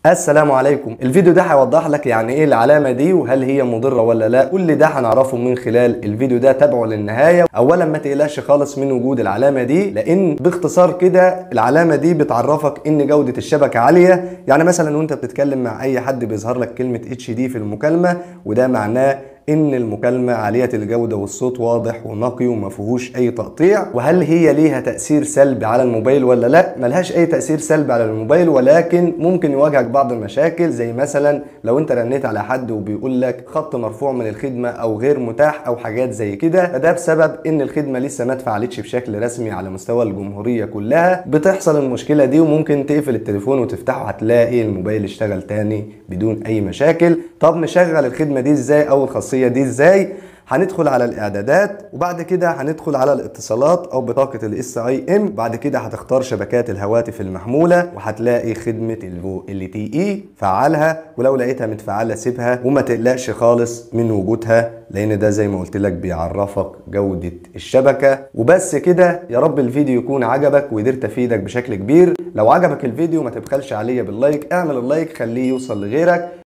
السلام عليكم الفيديو ده هيوضح لك يعني ايه العلامه دي وهل هي مضره ولا لا كل ده هنعرفه من خلال الفيديو ده تابعه للنهايه اولا ما تقلقش خالص من وجود العلامه دي لان باختصار كده العلامه دي بتعرفك ان جوده الشبكه عاليه يعني مثلا وانت بتتكلم مع اي حد بيظهر لك كلمه اتش دي في المكالمه وده معناه ان المكالمه عاليه الجوده والصوت واضح ونقي وما فيهوش اي تقطيع وهل هي ليها تاثير سلبي على الموبايل ولا لا ملهاش اي تاثير سلبي على الموبايل ولكن ممكن يواجهك بعض المشاكل زي مثلا لو انت رنيت على حد وبيقول لك خط مرفوع من الخدمه او غير متاح او حاجات زي كده فده بسبب ان الخدمه لسه ما اتفعلتش بشكل رسمي على مستوى الجمهوريه كلها بتحصل المشكله دي وممكن تقفل التليفون وتفتحه هتلاقي الموبايل اشتغل تاني بدون اي مشاكل طب نشغل الخدمه دي ازاي او الخاصيه دي ازاي هندخل على الاعدادات وبعد كده هندخل على الاتصالات او بطاقه الاس اي ام بعد كده هتختار شبكات الهواتف المحموله وهتلاقي خدمه الفو ال تي اي فعلها ولو لقيتها متفعله سيبها وما تقلقش خالص من وجودها لان ده زي ما قلت لك بيعرفك جوده الشبكه وبس كده يا رب الفيديو يكون عجبك وقدرت افيدك بشكل كبير لو عجبك الفيديو ما تبخلش عليا باللايك اعمل اللايك خليه يوصل لغيرك